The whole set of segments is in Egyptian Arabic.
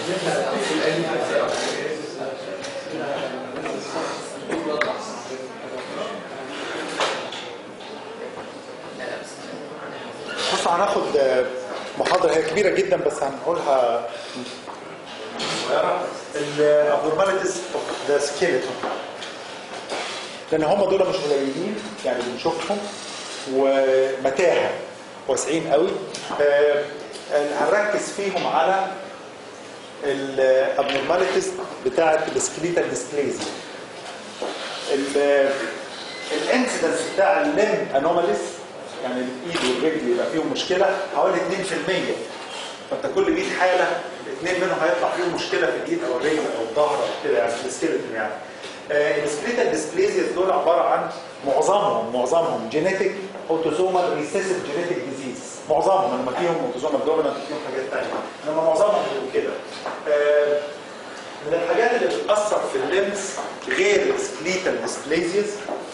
بص هناخد محاضرة هي كبيرة جدا بس هنقولها صغيرة الابنورماليتيز اوف ذا سكيلتون لان هم دول مش قليلين يعني بنشوفهم ومتاهه واسعين قوي آه، هنركز فيهم على الابنورماليتيز بتاعه السكليتال ديسبليزيا الانسيدنس بتاع الليم انوماليز يعني الايد والرجل يبقى فيهم مشكله حوالي 2% فانت كل 100 حاله اثنين منهم هيطلع فيهم مشكله في الايد او الرجل او الظهر او كده يعني في السكيلتون يعني السكليتال ديسبليزيز دول عباره عن معظمهم معظمهم جينيتك اوتوزومال ريسيسيف جينيتك ديزيز معظمهم لما فيهم اوتوزومال دومينانت فيهم حاجات ثانيه انما معظمهم بيبقوا كده آه، من الحاجات اللي بتاثر في الليمس غير السكليتال ديسبليزيز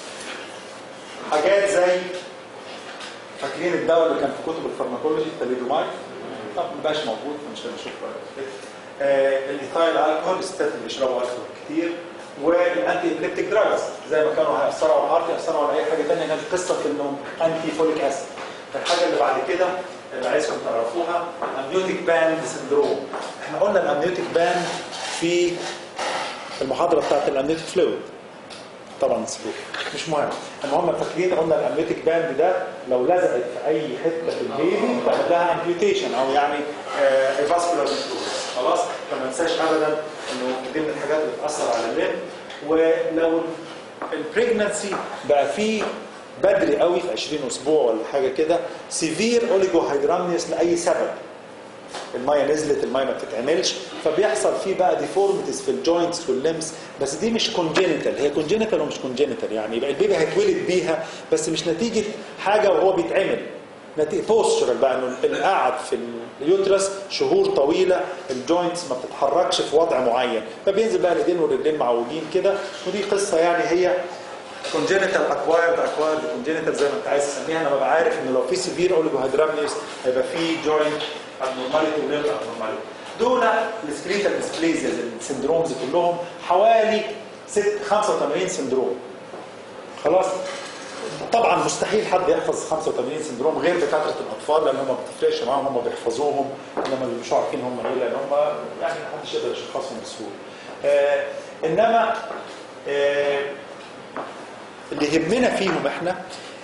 حاجات زي فاكرين الدواء اللي كان في كتب الفارماكولوجي التاليدومايد طب ما بقاش موجود فمش هنشوف آه الايثايل الكحول الستات اللي بيشربوا الكحول كتير والانتي ابليبتيك دراجز زي ما كانوا هيأثروا على الهارت يأثروا على اي حاجه ثانيه كانت قصه انهم انتي فوليك اسيد الحاجه اللي بعد كده اللي عايزكم تعرفوها امنيوتيك باند سندروم احنا قلنا الامنيوتيك باند في المحاضره بتاعت الامنيوتيك فلويد طبعا نسيبوه مش مهم المهم فاكرين قلنا الامنيوتيك باند ده لو لزقت في اي حته في البيبي تعمل لها امبيوتيشن او يعني فاسكولار خلاص فما ننساش ابدا انه دي من الحاجات اللي بتاثر على الليم ولو البريجنسي بقى فيه بدري قوي في 20 اسبوع ولا حاجه كده سيفير اوليجوهيدرامنيوس لاي سبب الميه نزلت الميه ما بتتعملش فبيحصل فيه بقى ديفورميتيز في الجوينتس واللمس بس دي مش كونجينيتال هي كونجينيتال ومش كونجينيتال يعني يبقى البيبي هيتولد بيها بس مش نتيجه حاجه وهو بيتعمل نتيجه بوستشرال بقى انه اللي قاعد في اليوترس شهور طويله الجوينتس ما بتتحركش في وضع معين فبينزل بقى الايدين والرجلين معوجين كده ودي قصه يعني هي كونجينيتال اكوايرد اكوايرد كونجينيتال زي ما انت عايز تسميها انا ببقى عارف ان لو في سيفير اوليجوهيدرامنيوس هيبقى في جوينت abnormality وليمب abnormality دول السكريتال ديسبليزيز السندرومز كلهم حوالي 6 85 سندروم خلاص طبعا مستحيل حد يحفظ 85 سندروم غير دكاتره الاطفال لان هم ما بتفرقش معاهم هم بيحفظوهم انما اللي مش عارفين هم ايه لان هم يعني محدش يقدر يشخصهم بسهوله. آه انما آه اللي يهمنا فيهم احنا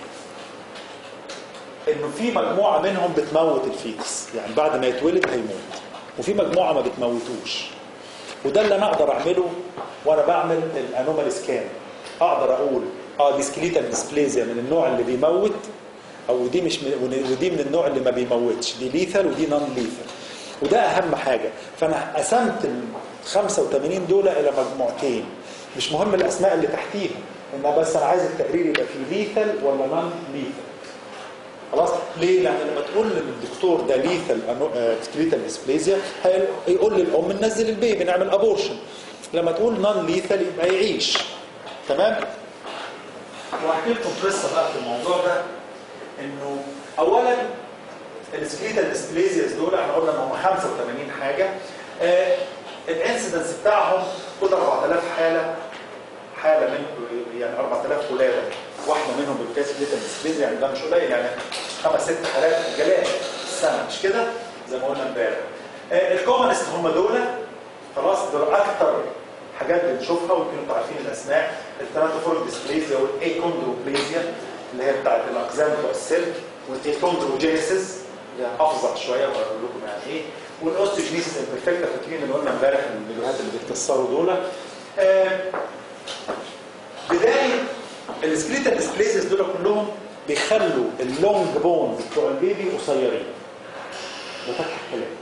انه في مجموعه منهم بتموت الفيتس يعني بعد ما يتولد هيموت وفي مجموعه ما بتموتوش وده اللي انا اقدر اعمله وانا بعمل الانومالي سكان اقدر اقول اه دي سكليتال ديسبليزيا من النوع اللي بيموت او دي مش من ودي من النوع اللي ما بيموتش دي ليثال ودي نون ليثال وده اهم حاجه فانا قسمت ال 85 دول الى مجموعتين مش مهم الاسماء اللي تحتيهم انما بس انا عايز التقرير يبقى فيه ليثال ولا نون ليثال خلاص ليه؟ لان لما تقول للدكتور ده ليثال سكليتال ديسبليزيا هيقول للام ننزل البيبي نعمل ابورشن لما تقول نون ليثال يبقى يعيش تمام؟ وهحكي لكم قصه بقى في الموضوع ده انه اولا السكليتال ديسبليزياز دول احنا قلنا ان هم 85 حاجه آه الانسيدنس بتاعهم كل 4000 حاله حاله من يعني 4000 ولاده واحده منهم بالكاس ليتال ديسبليزيا يعني ده مش قليل يعني خمس ست حالات جلاء في السنه مش كده زي ما قلنا امبارح آه الكومنست هم دول خلاص دول اكتر حاجات بنشوفها ويمكن انتوا عارفين الاسماء التراتوفوريك ديسبليزيا والايكوندروبليزيا اللي هي بتاعت الاقزام بتوع السلك والايكوندروجينيسيس اللي افظع شويه وهقول لكم يعني ايه والاوستيوجينيسيس امبرفكتا فاكرين اللي قلنا امبارح الفيديوهات اللي بيتكسروا دول آه بدايه السكليتال ديسبليزيز دول كلهم بيخلوا اللونج بونز بتوع البيبي قصيرين ده فتح الكلام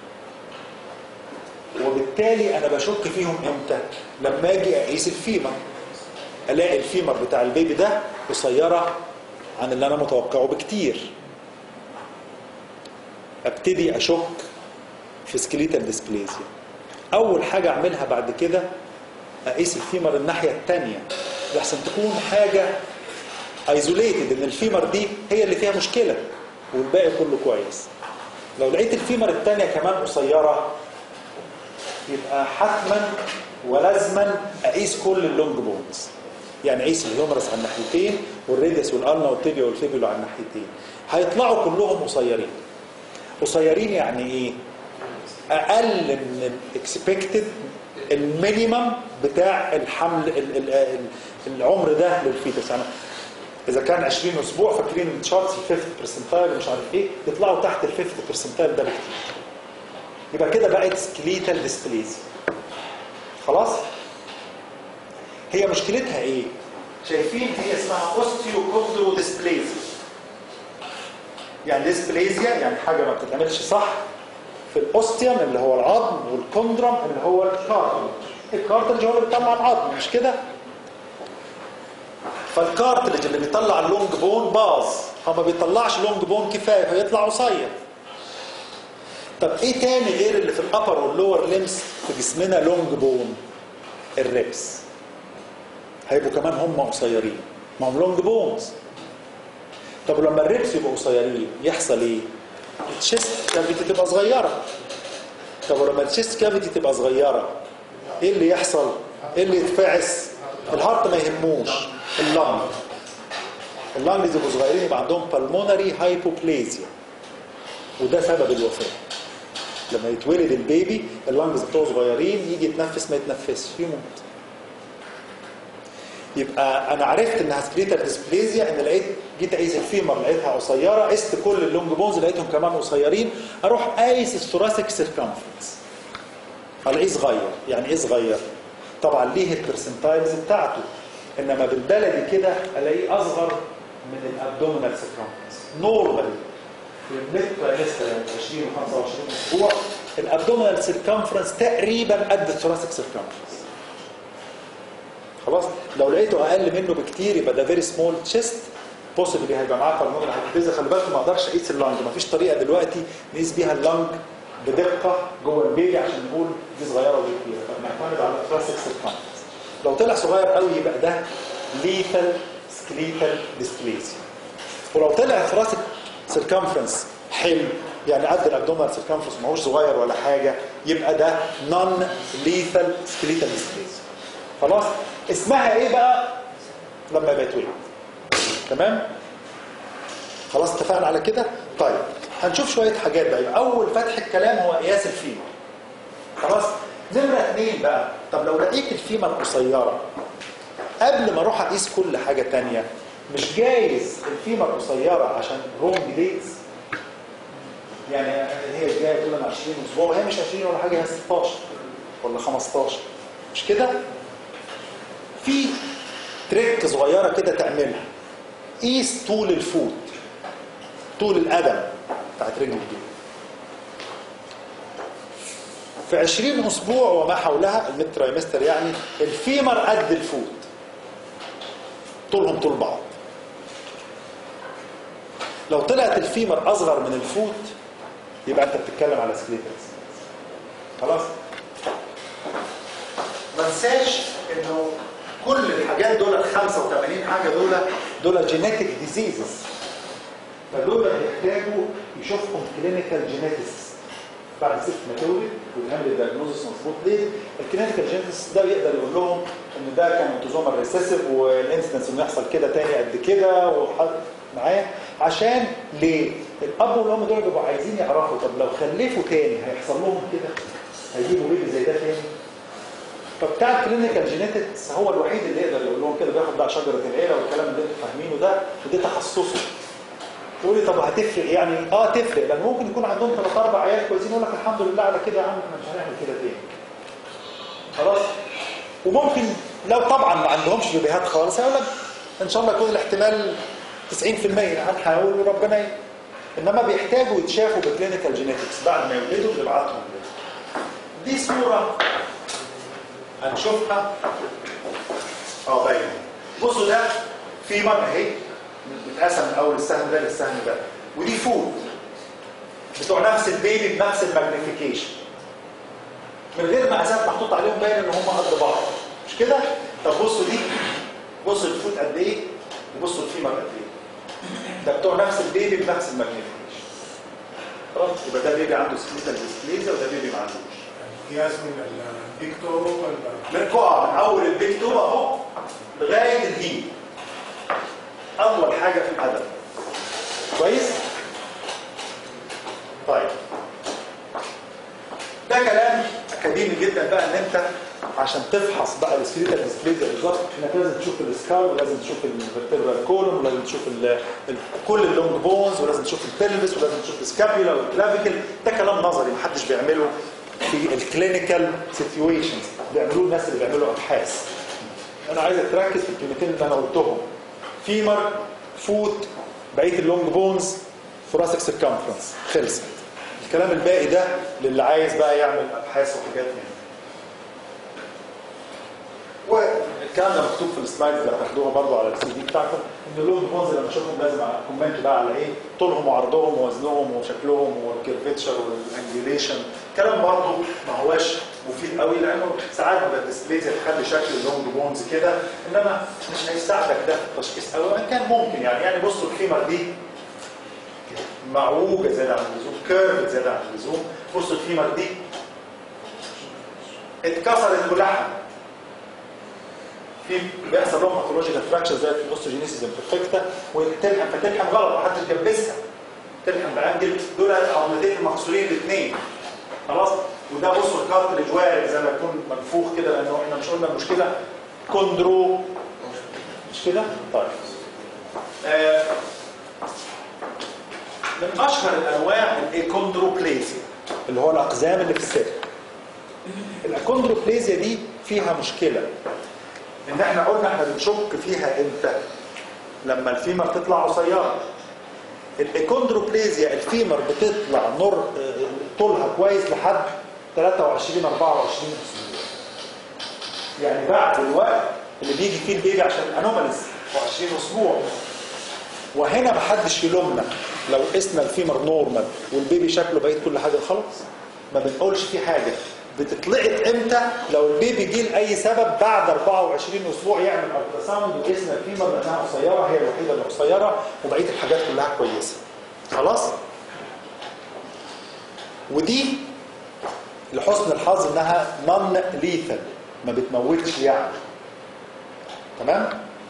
وبالتالي انا بشك فيهم امتى لما اجي اقيس الفيمر الاقي الفيمر بتاع البيبي ده قصيره عن اللي انا متوقعه بكتير ابتدي اشك في سكليتال ديسبليزيا اول حاجه اعملها بعد كده اقيس الفيمر الناحيه الثانيه لحسن تكون حاجه ايزوليتد ان الفيمر دي هي اللي فيها مشكله والباقي كله كويس لو لقيت الفيمر الثانيه كمان قصيره يبقى حتما ولازما اقيس كل اللونج بونز يعني اقيس الهيومرس على الناحيتين والريديوس والالنا والتيبيا والفيبيولو على الناحيتين هيطلعوا كلهم قصيرين قصيرين يعني ايه اقل من الاكسبكتد المينيمم بتاع الحمل ال ال ال العمر ده للفيتس يعني اذا كان 20 اسبوع فاكرين الشارتس الفيفث برسنتايل ومش عارف ايه يطلعوا تحت الفيفث برسنتايل ده بكتير يبقى كده بقت سكليتال ديسبليزيا خلاص هي مشكلتها ايه شايفين هي اسمها اوستيوكوندرو ديسبليزيا يعني ديسبليزيا يعني حاجه ما بتتعملش صح في الاوستيوم اللي هو العظم والكوندرم اللي هو الكارتلج الكارتلج هو اللي بيطلع العظم مش كده فالكارتلج اللي بيطلع اللونج بون باظ هو ما بيطلعش لونج بون كفايه فيطلع قصير طب ايه تاني غير اللي في الابر واللور ليمس في جسمنا لونج بون الريبس هيبقوا كمان هم قصيرين ما هم لونج بونز طب لما الريبس يبقوا قصيرين يحصل ايه التشيست كافيتي تبقى صغيره طب ولما التشيست كافيتي تبقى صغيره ايه اللي يحصل ايه اللي يتفعس الهارت ما يهموش اللنج اللنج يبقوا صغيرين يبقى عندهم بالمونري هايبوبليزيا وده سبب الوفاه لما يتولد البيبي اللنجز بتوعه صغيرين يجي يتنفس ما يتنفسش يموت يبقى انا عرفت انها سكليتال ديسبليزيا ان لقيت جيت اقيس الفيمر لقيتها قصيره قست كل اللونج بونز لقيتهم كمان قصيرين اروح قايس الثوراسيك سيركمفرنس الاقيه صغير يعني ايه صغير طبعا ليه البرسنتايلز بتاعته انما بالبلدي كده الاقيه اصغر من الابدومينال سيركمفرنس نورمالي في الميد ترايمستر يعني 20 و 25 اسبوع الابدومينال سيركمفرنس تقريبا قد الثوراسيك سيركمفرنس خلاص لو لقيته اقل منه بكتير يبقى ده فيري سمول تشيست بوسيبلي هيبقى معاه بالمونري هايبوتيزا خلي بالك ما اقدرش اقيس اللنج ما فيش طريقه دلوقتي نقيس بيها اللنج بدقه جوه البيبي عشان نقول دي صغيره ودي كبيره فبنعتمد على الثوراسيك سيركمفرنس لو طلع صغير قوي يبقى ده ليثال سكليتال ديسبليزيا ولو طلع ثوراسيك سيركمفرنس حلو يعني قد الابدومينال سيركمفرنس ما هوش صغير ولا حاجه يبقى ده نون ليثال سكليتال ديسبليزيا خلاص اسمها ايه بقى لما يبقى يتولد تمام خلاص اتفقنا على كده طيب هنشوف شويه حاجات بقى يبقى اول فتح الكلام هو قياس الفيمر خلاص نمره اثنين بقى طب لو لقيت الفيمر قصيره قبل ما اروح اقيس كل حاجه تانية مش جايز الفيمر قصيره عشان رونج ديتس يعني هي جايه تقول انا 20 اسبوع وهي مش 20 ولا حاجه هي 16 ولا 15 مش كده؟ في تريك صغيره كده تعملها قيس طول الفوت طول القدم بتاعت رجلك دي في 20 اسبوع وما حولها الميد ترايمستر يعني الفيمر قد الفوت طولهم طول بعض لو طلعت الفيمر اصغر من الفوت يبقى انت بتتكلم على سكليتال خلاص ما انساش انه كل الحاجات دول ال 85 حاجه دول دول جينيتك ديزيزز فدول يحتاجوا يشوفهم كلينيكال جينيتكس بعد ست ما تولد ويعمل الدايجنوزس مظبوط ليه؟ الكلينيكال جينيتكس ده يقدر يقول لهم ان ده كان انتظام ريسيسيف والانسيدنس انه يحصل كده تاني قد كده وحد معايا عشان ليه؟ الاب والام دول بيبقوا عايزين يعرفوا طب لو خلفوا تاني هيحصل لهم كده؟ هيجيبوا بيبي زي ده تاني؟ فبتاع الكلينيكال جينيتكس هو الوحيد اللي يقدر يقول لهم كده بياخد بقى شجره العيله والكلام اللي انتوا فاهمينه ده ودي تخصصه تقول لي طب هتفرق يعني اه تفرق لان ممكن يكون عندهم ثلاث اربع عيال كويسين يقول لك الحمد لله على كده يا عم احنا مش هنعمل كده تاني خلاص وممكن لو طبعا ما عندهمش بيبيهات خالص هيقول لك ان شاء الله يكون الاحتمال 90% هنحاول وربنا ي... انما بيحتاجوا يتشافوا بكلينيكال جينيتكس بعد ما يولدوا نبعتهم دي صوره هنشوفها اه باينه بصوا ده في مره اهي متقسم من اول السهم ده للسهم ده ودي فود بتوع نفس البيبي بنفس الماجنيفيكيشن من غير مقاسات محطوط عليهم باين ان هم قد بعض مش كده؟ طب بصوا دي بصوا الفود قد ايه وبصوا الفيمر قد ايه ده بتوع نفس البيبي بنفس الماجنيفيكيشن خلاص يبقى ده بيبي عنده سكليتال ديسبليزيا وده بيبي ما عندوش قياس من البيك تو ولا من قاع من اول البيك تو اهو لغايه الهي اطول حاجه في العدد كويس طيب ده كلام اكاديمي جدا بقى ان انت عشان تفحص بقى السكريتال ديسبليزيا بالظبط انك لازم تشوف السكال ولازم تشوف الفرتبرال كولوم ولازم تشوف ال ال كل اللونج بونز ولازم تشوف البلفس ولازم تشوف السكابيولا والكلافيكل ده كلام نظري محدش بيعمله في الكلينيكال سيتويشنز بيعملوه الناس اللي بيعملوا ابحاث انا عايزك تركز في الكلمتين اللي انا قلتهم فيمر فوت بقيه اللونج بونز ثوراسيك سيركمفرنس خلصت الكلام الباقي ده للي عايز بقى يعمل ابحاث وحاجات يعني والكلام ده مكتوب في السلايدز اللي هتاخدوها برضه على السي دي بتاعكم ان اللونج بونز لما اشوفهم لازم كومنت بقى على ايه طولهم وعرضهم ووزنهم وشكلهم والكيرفتشر والانجيوليشن كلام برضه ما هواش مفيد قوي لانه ساعات بيبقى الديسبليزيا تخلي شكل اللونج بونز كده انما مش هيساعدك ده في التشخيص قوي وان كان ممكن يعني يعني بصوا الفيمر دي معوجه زياده عن اللزوم كيرف زياده عن اللزوم بصوا الفيمر دي اتكسرت كلها في بيحصل لهم باثولوجيكال فراكشر زي الاوستوجينيسيس امبرفكتا وتلحم فتلحم غلط محدش جبسها تلحم بانجل دول العظمتين المكسورين الاثنين خلاص وده بصوا الكارتريج وارد زي ما يكون منفوخ كده لانه احنا مش قلنا المشكله كوندرو مش كده؟ طيب آه من اشهر الانواع الايكوندروبليزيا اللي هو الاقزام اللي في الصدر الاكوندروبليزيا دي فيها مشكله ان احنا قلنا احنا بنشك فيها امتى لما الفيمر تطلع قصيره الايكوندروبليزيا الفيمر بتطلع نور طولها كويس لحد 23 24 اسبوع يعني بعد الوقت اللي بيجي فيه البيبي عشان انوماليز 20 اسبوع وهنا محدش يلومنا لو قسنا الفيمر نورمال والبيبي شكله بقيت كل حاجه خلاص ما بنقولش فيه حاجه بتطلعت امتى لو البيبي جه لاي سبب بعد 24 اسبوع يعمل الترا ساوند وقسنا الفيمر لانها قصيره هي الوحيده اللي قصيره وبقيه الحاجات كلها كويسه خلاص ودي لحسن الحظ انها نون ليثل ما بتموتش يعني تمام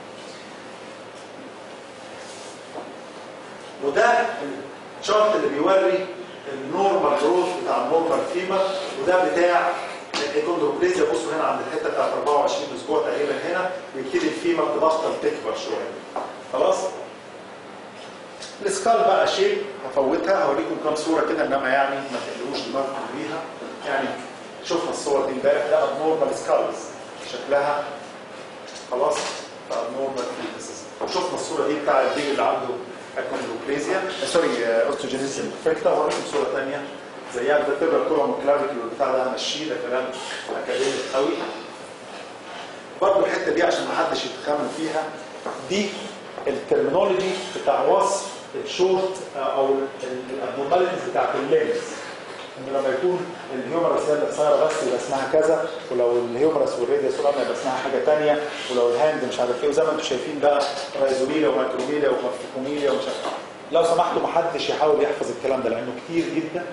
وده الشارت اللي بيوري النورمال جروث بتاع النورمال فيمر وده بتاع الايكوندروبليزيا بصوا هنا عند الحته بتاعت 24 اسبوع تقريبا هنا ويبتدي الفيمر تبطل تكبر شويه خلاص السكال بقى شيء هفوتها هوريكم كام صوره كده انما يعني ما تقلقوش دماغكم بيها يعني شفنا الصور دي امبارح ده ابنورمال سكالز شكلها خلاص ابنورمال فيتسز وشفنا الصوره دي بتاع البيبي اللي عنده اكوندروبليزيا سوري اوستوجينيسيس امبرفكتا وهوريكم صوره ثانيه زيها الفيبرال كولوم وكلافيكل والبتاع ده همشيه ده كلام اكاديميك قوي برضه الحته دي عشان ما حدش يتخمن فيها دي الترمينولوجي بتاع وصف الشورت او الابنورماليتيز بتاعت اللينز ان لما يكون الهيومرس هي اللي قصيره بس يبقى اسمها كذا ولو الهيومرس والراديوس والامن يبقى اسمها حاجه ثانيه ولو الهاند مش عارف ايه وزي ما انتم شايفين بقى رايزوميليا ومايكروميليا ومارفيكوميليا ومش عارف لو سمحتوا ما حدش يحاول يحفظ الكلام ده لانه كتير جدا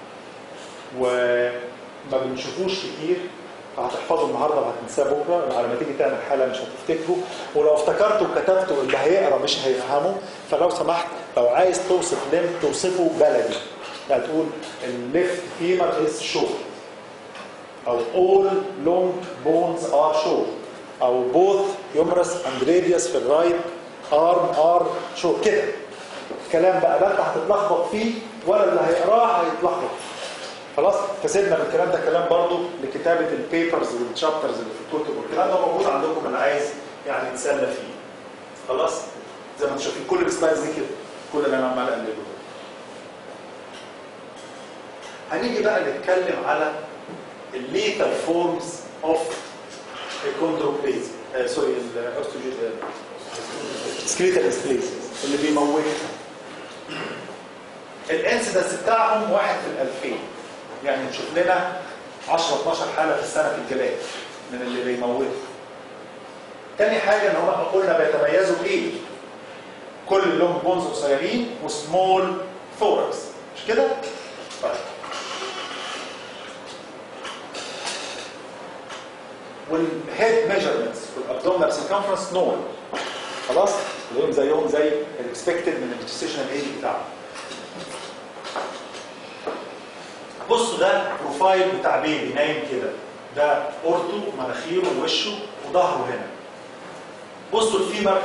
وما بنشوفوش كتير فهتحفظه النهارده وهتنساه بكره على ما تيجي تعمل حاله مش هتفتكره ولو افتكرته وكتبته اللي هيقرا مش هيفهمه فلو سمحت لو عايز توصف لم توصفه بلدي يعني تقول الليفت فيمر از شورت او all long bones are short او both humerus and radius في الرايت arm are short كده الكلام بقى لا انت هتتلخبط فيه ولا اللي هيقراه هيتلخبط خلاص فسيبنا من الكلام ده كلام برضو لكتابه البيبرز والشابترز اللي في الكتب والكلام ده موجود عندكم اللي عايز يعني يتسلى فيه خلاص زي ما انتم شايفين كل السلايدز دي كده كل اللي انا عمال اقلبه هنيجي بقى نتكلم على الليتال فورمز اوف الكوندروبليزيا آه سوري الاوستوجين سكريتال اسبليزيا اللي بيموتها الانسيدنس بتاعهم واحد في ال 2000 يعني نشوف لنا 10 12 حاله في السنه في الجلاد من اللي بيموتوا تاني حاجه ان هم قلنا بيتميزوا بايه؟ كل اللونج بونز قصيرين وسمول ثوركس مش كده؟ طيب والهيد ميجرمنتس والابدومينال سيركمفرنس نورمال خلاص اللي زيهم زي الاكسبكتد من الانتستيشنال ايج بتاعه بصوا ده بروفايل بتاع بيبي نايم كده ده اورته مناخيره ووشه وظهره هنا بصوا الفيمر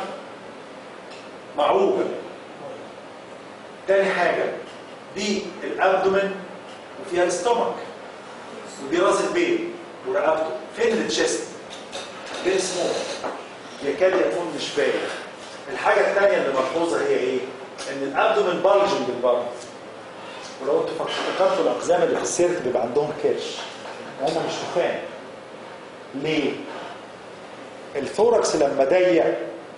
معوجه تاني حاجه دي الابدومن وفيها الاستومك ودي راس البيبي ورقبته فين التشيست فين سمول يكاد يكون مش باين الحاجه الثانيه اللي ملحوظه هي ايه ان الابدومن بالجنج بالبره ولو انتوا فكرتوا الاقزام اللي في السيرك بيبقى عندهم كرش هم مش تخان ليه الثوركس لما ضيق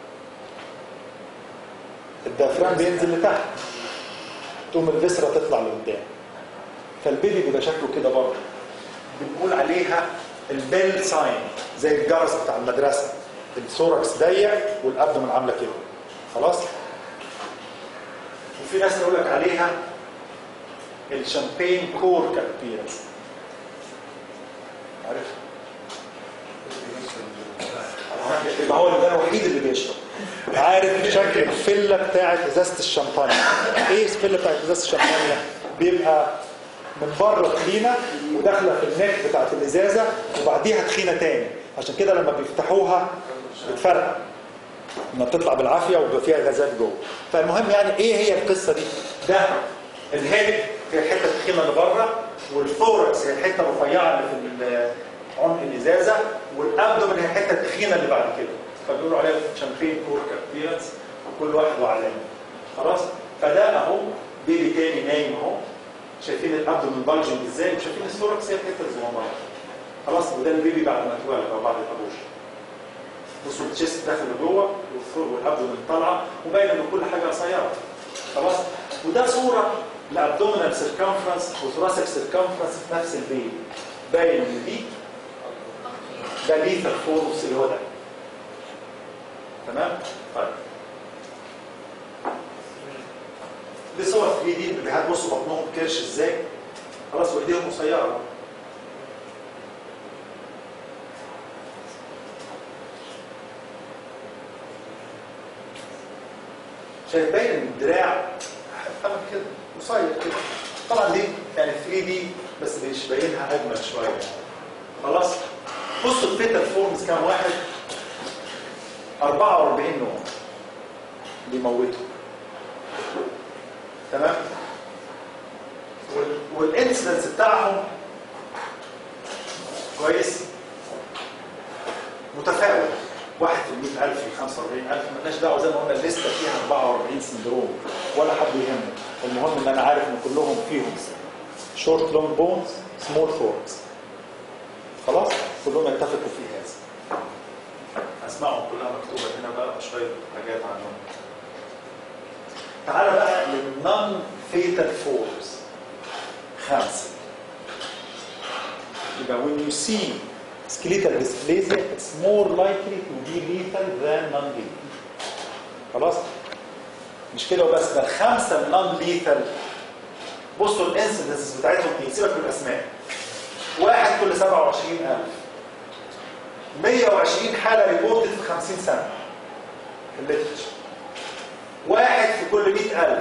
الديافرام بينزل لتحت تقوم الفسرة تطلع لقدام فالبيبي بيبقى شكله كده برضه بنقول عليها البيل ساين زي الجرس بتاع المدرسة الثوركس ضيق والابدومن عامله كده خلاص وفي ناس يقول لك عليها الشامبين كورك ابيرنس عارف يبقى هو ده الوحيد اللي بيشرب عارف شكل الفله بتاعت ازازه الشمبانيا ايه الفله بتاعت ازازه الشمبانيا بيبقى من بره تخينه وداخله في النك بتاعت الازازه وبعديها تخينه تاني عشان كده لما بيفتحوها بتفرقع لما بتطلع بالعافيه وبيبقى فيها غازات جوه فالمهم يعني ايه هي القصه دي ده الهيد هي الحته التخينه اللي بره والثوركس هي الحته الرفيعه اللي في عنق الازازه والابدومن هي الحته التخينه اللي بعد كده فبيقولوا عليها شامبين كورك ابيرنس وكل واحد وعلامه خلاص فده اهو بيبي تاني نايم اهو شايفين الابدومن بالجنج ازاي وشايفين الثوركس هي الحته الصغيره خلاص وده البيبي بعد ما اتولد او بعد الابوش بصوا التشيست داخل لجوه والابدومن طالعه وباين ان كل حاجه قصيره خلاص وده صوره لابدومينال سيركمفرنس وثوراسيك سيركمفرنس في نفس البيبي باين ان دي ده ليثر فورس اللي هو ده تمام طيب دي صور 3 دي البيبيهات بصوا بطنهم كرش ازاي خلاص وايديهم قصيره شايف باين ان الدراع طبعا كده قصير كده طبعا دي يعني 3 دي بس مش باينها اجمل شويه خلاص بصوا الفيتال فورمز كام واحد 44 نوع بيموتوا تمام والانسيدنس بتاعهم كويس متفاوت واحد في 100000 في 45000 مالناش دعوه زي ما قلنا الليسته فيها 44 سندروم ولا حد يهمه المهم ان انا عارف ان كلهم فيهم شورت لونج بونز سمول ثوركس خلاص كلهم يتفقوا في هذا اسمائهم كلها مكتوبه هنا بقى شويه حاجات عنهم تعال بقى للنون فيتال فورمز خمسه يبقى when you see skeletal dysplasia it's more likely to be lethal than non-lethal خلاص مش كده وبس ده الخمسه النون ليثال بصوا الانسيدنس بتاعتهم ايه سيبك من الاسماء واحد كل 27000 120 حاله ريبورتد في 50 سنه في الليترشر واحد في كل 100000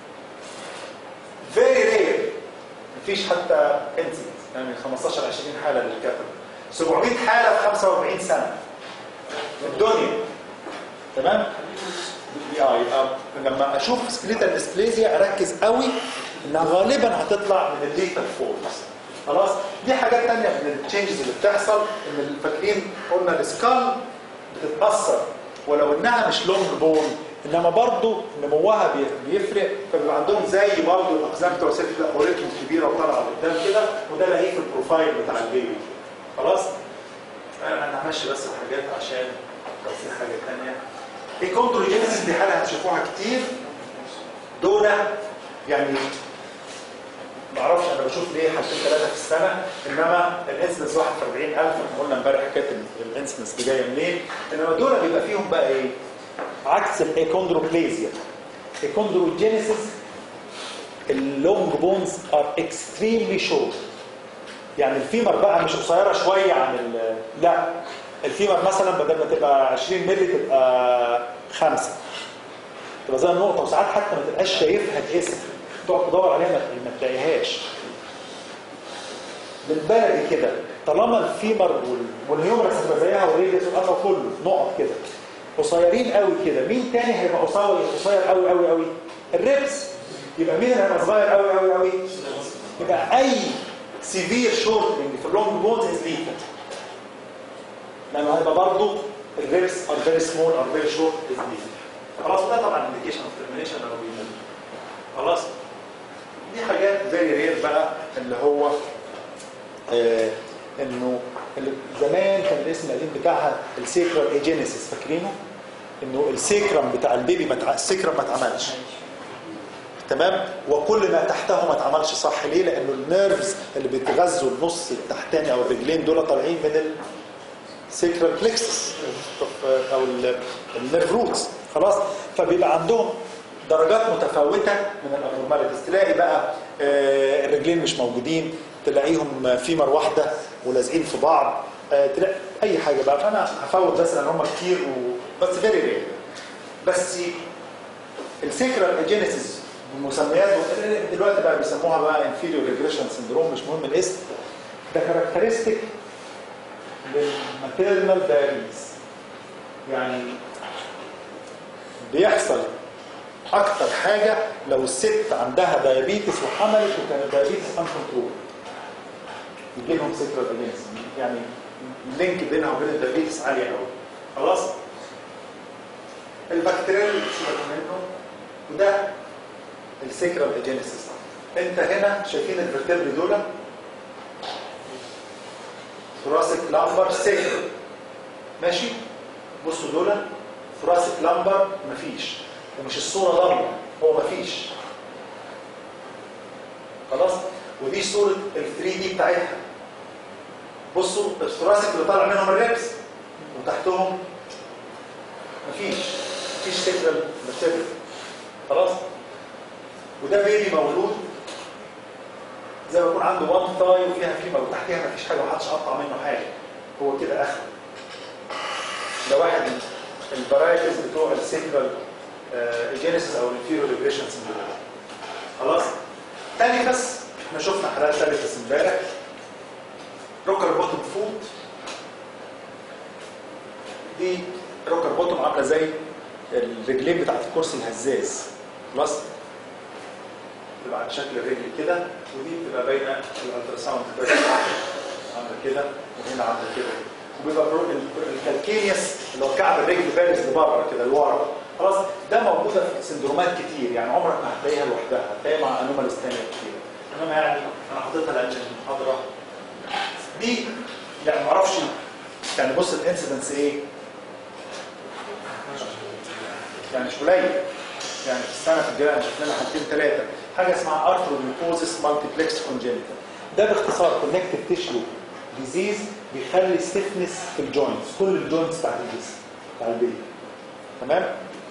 فيري رير مفيش حتى انسيدنس يعني 15 20 حاله للكاتب 700 حاله في 45 سنه في الدنيا تمام اه يبقى لما اشوف سكليتال ديسبليزيا اركز قوي انها غالبا هتطلع من الليتال فورمز خلاص دي حاجات تانية من التشينجز اللي بتحصل ان فاكرين قلنا السكال بتتاثر ولو انها مش لونج بون انما برضه نموها بيفرق فبيبقى عندهم زي برضه الاقزام بتوع سيف اوريكم كبيره وطالعه قدام كده وده الاقيه في البروفايل بتاع البيبي خلاص انا همشي بس الحاجات عشان لو في حاجه ثانيه الكونتروجينيسيس دي حاله هتشوفوها كتير دول يعني ما اعرفش انا بشوف ليه حالتين ثلاثه في السنه انما الانسنس واحد في 40000 احنا قلنا امبارح حكايه الانسنس دي جايه منين انما دول بيبقى فيهم بقى ايه عكس الايكوندروبليزيا ايكوندروجينيسيس اللونج بونز ار اكستريملي شورت يعني الفيمر بقى مش قصيره شويه عن ال لا الفيمر مثلا بدل ما تبقى 20 مللي تبقى 5 تبقى زي النقطه وساعات حتى ما تبقاش شايفها الاسم تقعد تدور عليها ما ما تلاقيهاش بالبلدي كده طالما الفيمر وال- والهيومرس هتبقى زيها والريديوس والقفا كله نقط كده قصيرين قوي كده مين تاني هيبقى قصير قصير قوي قوي قوي الريبس يبقى مين اللي هيبقى صغير قوي قوي قوي يبقى اي سيفير شورتنج في اللونج بونز از ليتال لانه هيبقى برضه الريبس ار فيري سمول ار فيري شورت از ليتال خلاص ده طبعا انديكيشن اوف ترمينيشن لو بيموت خلاص دي حاجات فيري رير بقى اللي هو آه انه اللي زمان كان الاسم القديم بتاعها السيكرال ايجينيسيس فاكرينه؟ انه السيكرم بتاع البيبي ما تع... السيكرم ما اتعملش تمام وكل ما تحته ما اتعملش صح ليه لانه النيرفز اللي بيتغذوا النص التحتاني او الرجلين دول طالعين من السيكرال بلكسس او ال- النيرف روتس خلاص فبيبقى عندهم درجات متفاوته من الابنورماليتيز تلاقي بقى آه، الرجلين مش موجودين تلاقيهم فيمر واحده ولازقين في بعض آه، تلاقي اي حاجه بقى فانا هفوت بس لان هم كتير و... بس فيري رير بس السيكرال اجينيسيس بمسميات دلوقتي بقى بيسموها بقى انفيريور ريجريشن سندروم مش مهم الاسم ده كاركترستيك للماتيرنال دايابيتس يعني بيحصل اكتر حاجه لو الست عندها دايابيتس وحملت وكان الدايابيتس ان كنترول يجي لهم سيكرال اجينيسيس يعني اللينك بينها وبين الدايابيتس عاليه قوي خلاص البكتيريا اللي سيبك منه وده السيكرال اجينيسيس انت هنا شايفين الفرتبري دول ثراسك لامبر سيكرال ماشي بصوا دول ثراسك لامبر مفيش ومش الصوره ضمه هو مفيش خلاص ودي صوره ال 3 دي بتاعتها بصوا الثراسك اللي طالع منهم الريبس وتحتهم مفيش مفيش سيكرال ماتيريال خلاص وده بيبي مولود زي ما يكون عنده وان تاي وفيها فيمر وتحتها مفيش حاجه ومحدش قطع منه حاجه هو كده اخر ده واحد من الفرايتيز بتوع السيكرال جينيسيس او الانفيريور ريجريشن سندروم خلاص تاني بس احنا شفنا حالات ثالثه بس امبارح روكر بوتوم فوت دي روكر بوتوم عامله زي الرجلين بتاعت الكرسي الهزاز خلاص بتبقى على شكل الرجل كده ودي بتبقى باينه في الالتراساوند عامله كده وهنا عامله كده وبيبقى برو- ال- الكالكينيوس اللي هو كعب الرجل بارز لبره كده لورا خلاص ده موجوده في سندرومات كتير يعني عمرك ما هتلاقيها لوحدها هتلاقيها مع انوماليز ثانيه كتير انما يعني انا حاططها لان المحاضره دي يعني ما اعرفش يعني بص الانسيدنس ايه يعني مش قليل يعني في السنه في الجامعه شفنا لنا حالتين ثلاثه حاجه اسمها ارثروميكوزيس مالتيبلكس كونجينيتال ده باختصار كونكتيف تيشيو ديزيز بيخلي ستيفنس في الجوينتس كل الجوينتس بتاعت الجسم بتاع البيبي تمام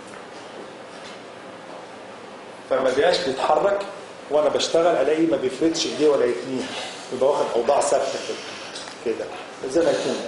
فما بيبقاش بيتحرك وانا بشتغل الاقيه ما بيفردش ايديه ولا يتنيها يبقى واخد اوضاع ثابته كده كده زي ما يكون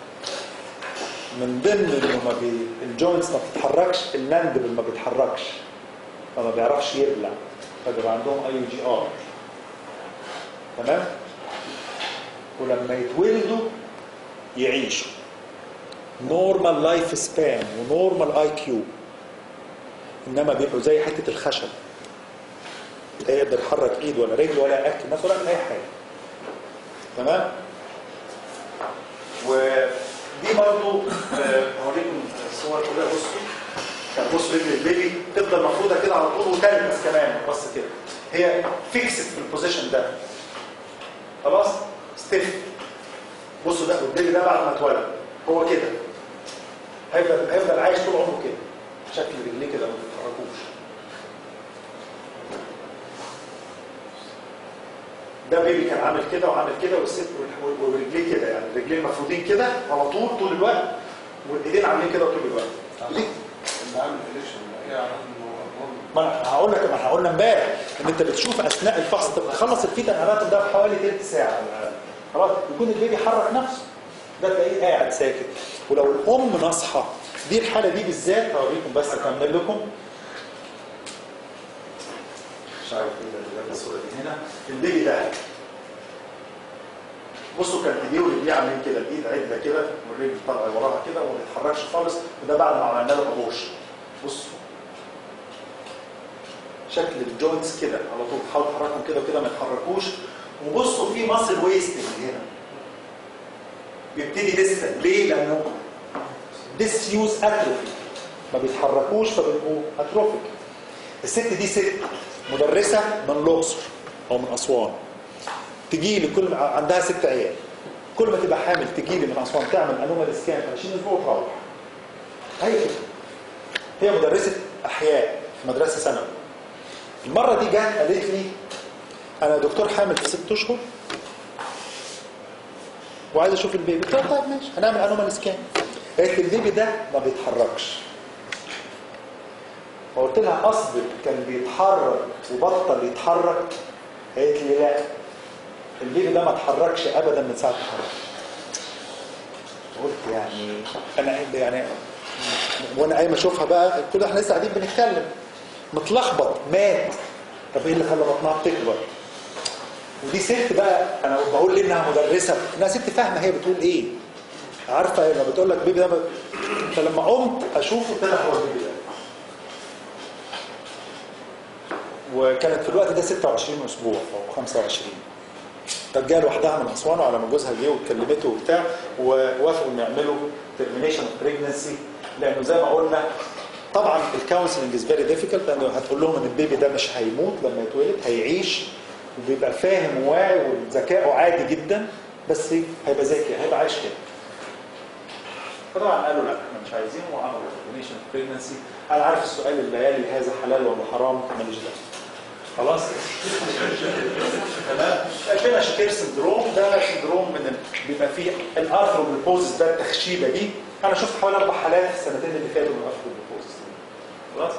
من ضمن انه ما بي... الجوينتس ما بتتحركش المندبل ما بيتحركش فما بيعرفش يبلع فبيبقى عندهم اي جي ار تمام ولما يتولدوا يعيشوا نورمال لايف سبان ونورمال اي كيو انما بيبقوا زي حته الخشب لا يقدر يحرك ايد ولا رجل ولا ياكل نفسه ولا يعمل اي حاجه تمام ودي برضو آه، هوريكم الصور كلها بصوا يعني بص رجل البيبي تفضل مفروضه كده على طول وتلمس كمان بص كده هي فيكسد في البوزيشن ده خلاص ستيف بصوا ده البيبي ده بعد ما اتولد هو كده هيفضل هيفضل عايش طول عمره كده شكل رجليه كده ما بيتحركوش ده بيبي كان عامل كده وعامل كده والست وال- ورجليه كده يعني الرجلين مفروضين كده على طول طول الوقت والايدين عاملين كده طول الوقت ليه؟ اللي عامل إليشن ايه عرف انه أبنورمال؟ ما انا هقول لك ما احنا قلنا امبارح ان انت بتشوف اثناء الفحص انت بتخلص الفيتا اناتوم ده بحوالي تلت ساعه يكون البيبي حرك نفسه ده تلاقيه قاعد ساكت ولو الام ناصحه دي الحاله دي بالذات هوريكم بس اكمل لكم مش عارف ايه ده اللي الصوره دي هنا البيبي ده بصوا كان ايديه ورجليه عاملين كده الايد عدله كده والرجل طالعه وراها كده وما بيتحركش خالص وده بعد ما عملنا له ابوش بصوا شكل الجوينتس كده على طول تحاول تحركهم كده وكده ما يتحركوش وبصوا في ماسل ويستنج هنا بيبتدي لسه ليه؟ لانه ديس يوز اتروفي ما بيتحركوش فبيبقوا اتروفيك الست دي ست مدرسه من الاقصر او من اسوان تجي لي كل عندها ست عيال كل ما تبقى حامل تجي لي من اسوان تعمل انومال سكان في 20 اسبوع وتروح هي كده هي مدرسه احياء في مدرسه ثانوي المره دي جت قالت لي انا دكتور حامل في ست اشهر وعايز اشوف البيبي قلت لها طيب ماشي هنعمل انومال سكان قالت لي البيبي ده ما بيتحركش فقلت لها قصدك كان بيتحرك وبطل يتحرك قالت لي لا البيبي ده ما اتحركش ابدا من ساعه الحركه قلت يعني انا يعني وانا قايم اشوفها بقى كل احنا لسه قاعدين بنتكلم متلخبط مات طب ايه اللي خلى بطنها تكبر ودي ست بقى انا بقول ليه انها مدرسه انها ست فاهمه هي بتقول ايه عارفه لما بتقول لك بيبي ده ب... فلما قمت اشوفه طلع هو البيبي ده وكانت في الوقت ده 26 اسبوع او 25 كانت جايه لوحدها من اسوان وعلى ما جوزها جه وكلمته وبتاع ووافقوا ان يعملوا ترمينيشن اوف بريجنسي لانه زي ما قلنا طبعا الكونسلنج از فيري ديفيكلت لانه هتقول لهم ان البيبي ده مش هيموت لما يتولد هيعيش وبيبقى فاهم وواعي وذكائه عادي جدا بس هيبقى ذكي هيبقى عايش كده فطبعا قالوا لا احنا مش عايزينه وعملوا ترمينيشن اوف بريجنسي انا عارف السؤال الليالي هذا حلال ولا حرام ماليش دعوه خلاص تمام فينا شكير سندروم ده سندروم من ال... بيبقى فيه الارثروبلوبوزس ده التخشيبه دي انا شفت حوالي اربع حالات في السنتين اللي فاتوا من الارثروبلوبوزس خلاص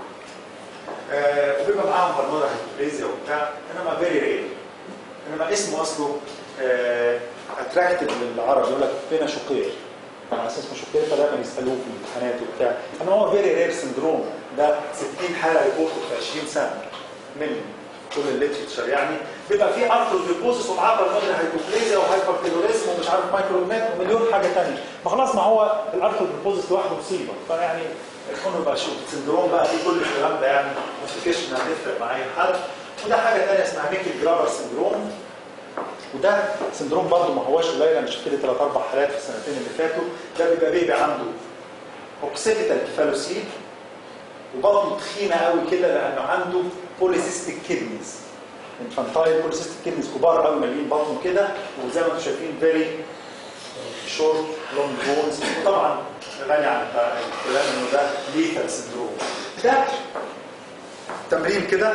آه وبيبقى معاهم هرمونال هايبوبليزيا وبتاع انما فيري رير انما اسمه اصله اتراكتيف للعرب يقول لك فينا شقير على اساس اسمه شقير فدايما يسالوه في الامتحانات وبتاع انما هو فيري رير سندروم ده 60 حاله ريبورت في 20 سنه من كل الليتشر يعني بيبقى فيه ارثروبلوبوزس ومعاه بالمونري هايبوبليزيا وهايبرتيروريزم ومش عارف مايكرومات ومليون حاجه ثانيه ما خلاص ما هو الارثروبلوبوزس لوحده مصيبه فيعني يكون يبقى شو سندروم بقى في كل الكلام ده يعني ما افتكرش انها هتفرق مع اي حد وده حاجه ثانيه اسمها ميكل جرابر سندروم وده سندروم برضه ما هواش قليل انا شفت لي ثلاث اربع حالات في السنتين اللي فاتوا ده بيبقى بيبي عنده اوكسيتال كيفالوسيل وبطنه تخينه قوي كده لانه عنده بوليسيستيك كيدنيز انفانتايل بوليسيستيك كيدنيز كبار قوي مالين بطنه كده وزي ما انتم شايفين فيري شورت لونج بونز وطبعا غني عن الكلام انه ده ليثال سندروم ده تمرين كده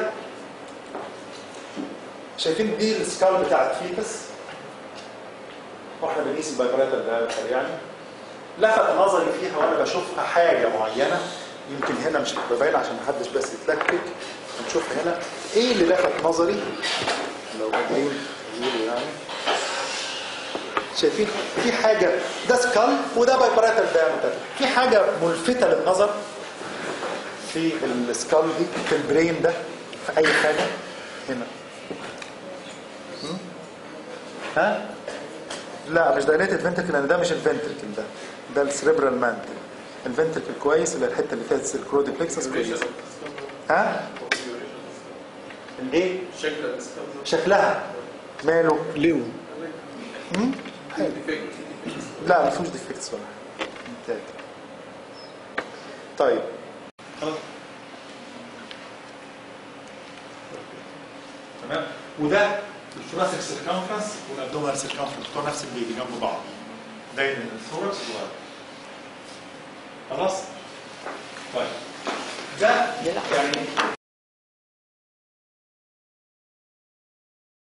شايفين دي السكال بتاعت فيتس واحنا بنقيس البايبريتال ده يعني لفت نظري فيها وانا بشوفها حاجه معينه يمكن هنا مش هتبقى باينه عشان محدش بس يتلكك نشوف هنا ايه اللي لفت نظري لو قادرين يقولوا يعني شايفين في حاجه ده سكال وده بايبريتال دايمتر في حاجه ملفته للنظر في السكال دي في البرين ده في اي حاجه هنا ها لا مش دايليتد فنتركل لان ده مش الفنتركل ده ده السريبرال مانتل الفنتركل كويس اللي الحته اللي فيها السيركرودي بلكسس كويس ها الايه شكلها ماله ليه هم؟ حلو. لا ما فيهوش ديفكتس ولا حاجه ممتاز طيب تمام وده الثوراسيك سيركمفرنس والابدومينال سيركمفرنس بتوع نفس البيبي جنب بعض دايما الثوركس صغير خلاص طيب ده يعني